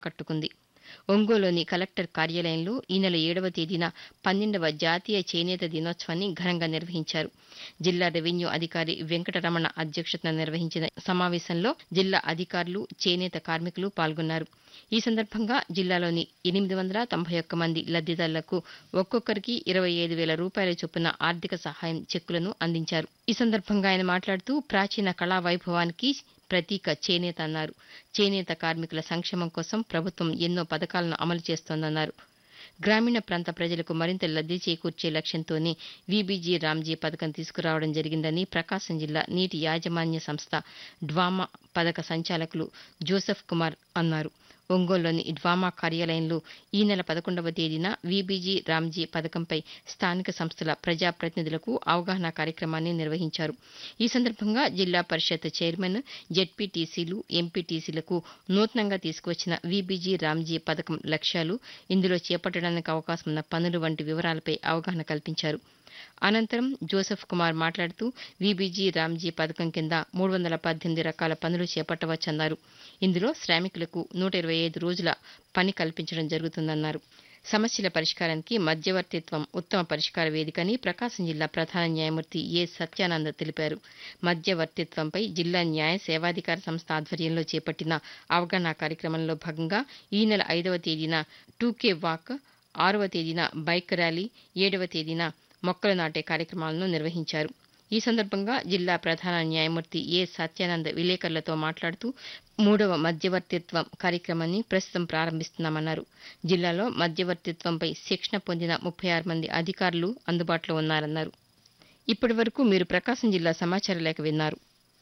కట్టుకుంది ఒంగోలులోని కలెక్టర్ కార్యాలయంలో ఈ నెల ఏడవ తేదీన పన్నెండవ జాతీయ చేనేత దినోత్సవాన్ని ఘనంగా నిర్వహించారు జిల్లా రెవెన్యూ అధికారి వెంకటరమణ అధ్యక్షతన నిర్వహించిన సమావేశంలో జిల్లా అధికారులు చేనేత కార్మికులు పాల్గొన్నారు ఈ సందర్భంగా జిల్లాలోని ఎనిమిది వందల తొంభై ఒక్క మంది లబ్దిదారులకు ఒక్కొక్కరికి ఇరవై ఐదు వేల రూపాయల చొప్పున ఆర్థిక సహాయం చెక్కులను అందించారు ఈ సందర్భంగా ఆయన మాట్లాడుతూ ప్రాచీన కళా వైభవానికి ప్రతీక చేనేత అన్నారు చేనేత కార్మికుల సంక్షేమం కోసం ప్రభుత్వం ఎన్నో పథకాలను అమలు చేస్తోందన్నారు గ్రామీణ ప్రాంత ప్రజలకు మరింత లబ్ది చేకూర్చే లక్ష్యంతోనే వీబీజీ రామ్జీ పథకం తీసుకురావడం జరిగిందని ప్రకాశం జిల్లా నీటి యాజమాన్య సంస్థ డ్వామా పథక సంచాలకులు జోసెఫ్ కుమార్ అన్నారు ఒంగోలులోని డ్వామా కార్యాలయంలో ఈ నెల పదకొండవ తేదీన వీబీజీ రామ్జీ పథకంపై స్థానిక సంస్థల ప్రజాప్రతినిధులకు అవగాహన కార్యక్రమాన్ని నిర్వహించారు ఈ సందర్భంగా జిల్లా పరిషత్ చైర్మన్ జెడ్పీటీసీలు ఎంపీటీసీలకు నూతనంగా తీసుకువచ్చిన వీబీజీ రామ్జీ పథకం లక్ష్యాలు ఇందులో చేపట్టడానికి అవకాశం ఉన్న పనులు వంటి వివరాలపై అవగాహన కల్పించారు అనంతరం జోసెఫ్ కుమార్ మాట్లాడుతూ వీబీజీ రామ్జీ పథకం కింద మూడు వందల పద్దెనిమిది రకాల పనులు చేపట్టవచ్చన్నారు ఇందులో శ్రామికులకు నూట ఇరవై ఐదు రోజుల పని కల్పించడం జరుగుతుందన్నారు సమస్యల పరిష్కారానికి మధ్యవర్తిత్వం ఉత్తమ పరిష్కార వేదికని ప్రకాశం జిల్లా ప్రధాన న్యాయమూర్తి ఏ సత్యానంద్ తెలిపారు మధ్యవర్తిత్వంపై జిల్లా న్యాయ సేవాధికార సంస్థ ఆధ్వర్యంలో చేపట్టిన అవగాహన కార్యక్రమంలో భాగంగా ఈ నెల ఐదవ తేదీన టూకే వాక్ ఆరవ తేదీన బైక్ ర్యాలీ ఏడవ తేదీన మొక్కలు నాటే కార్యక్రమాలను నిర్వహించారు ఈ సందర్భంగా జిల్లా ప్రధాన న్యాయమూర్తి ఏ సత్యానంద్ విలేకరులతో మాట్లాడుతూ మూడవ మధ్యవర్తిత్వం కార్యక్రమాన్ని ప్రస్తుతం ప్రారంభిస్తున్నామన్నారు జిల్లాలో మధ్యవర్తిత్వంపై శిక్షణ పొందిన ముప్పై ఆరు మంది అధికారులు అందుబాటులో ఉన్నారన్నారు ఇప్పటి వరకు మీరు ప్రకాశం జిల్లా సమాచార లేఖ విన్నారు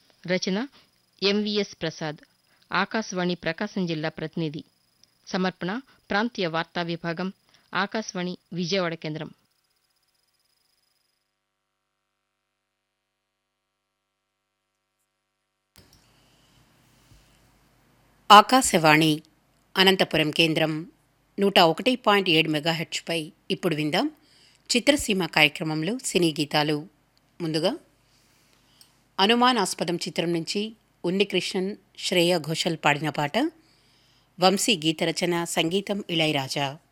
రచన ఎంవీఎస్ ప్రసాద్ ఆకాశవాణి ప్రకాశం జిల్లా ప్రతినిధి సమర్పణ ప్రాంతీయ వార్తా విభాగం ఆకాశవాణి విజయవాడ కేంద్రం ఆకాశవాణి అనంతపురం కేంద్రం నూట ఒకటి పాయింట్ ఏడు మెగాహెచ్పై ఇప్పుడు విందాం చిత్రసీమ కార్యక్రమంలో సినీ గీతాలు ముందుగా అనుమానాస్పదం చిత్రం నుంచి ఉన్నికృష్ణన్ శ్రేయ ఘోషల్ పాడిన పాట వంశీ గీత రచన సంగీతం ఇళయరాజా